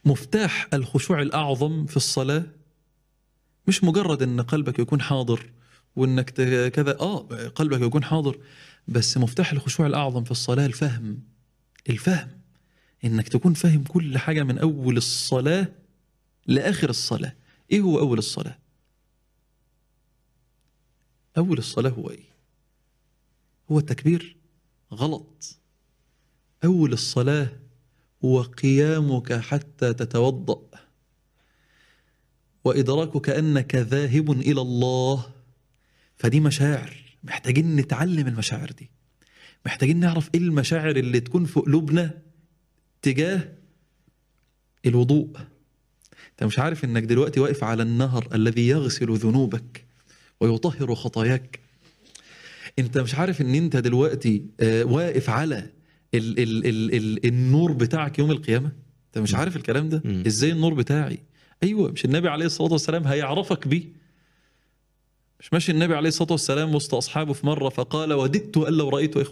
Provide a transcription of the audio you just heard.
مفتاح الخشوع الأعظم في الصلاة مش مجرد أن قلبك يكون حاضر وأنك ت- كذا آه قلبك يكون حاضر بس مفتاح الخشوع الأعظم في الصلاة الفهم الفهم انك تكون فاهم كل حاجه من اول الصلاه لاخر الصلاه ايه هو اول الصلاه اول الصلاه هو ايه هو التكبير غلط اول الصلاه هو قيامك حتى تتوضا وادراكك انك ذاهب الى الله فدي مشاعر محتاجين نتعلم المشاعر دي محتاجين نعرف ايه المشاعر اللي تكون في قلوبنا تجاه الوضوء انت مش عارف انك دلوقتي واقف على النهر الذي يغسل ذنوبك ويطهر خطاياك انت مش عارف ان انت دلوقتي آه، واقف على ال ال ال ال النور بتاعك يوم القيامة انت مش عارف الكلام ده مم. ازاي النور بتاعي ايوه مش النبي عليه الصلاة والسلام هيعرفك بيه مش ماشي النبي عليه الصلاة والسلام وسط أصحابه في مرة فقال وددت أن لو رأيت إخوة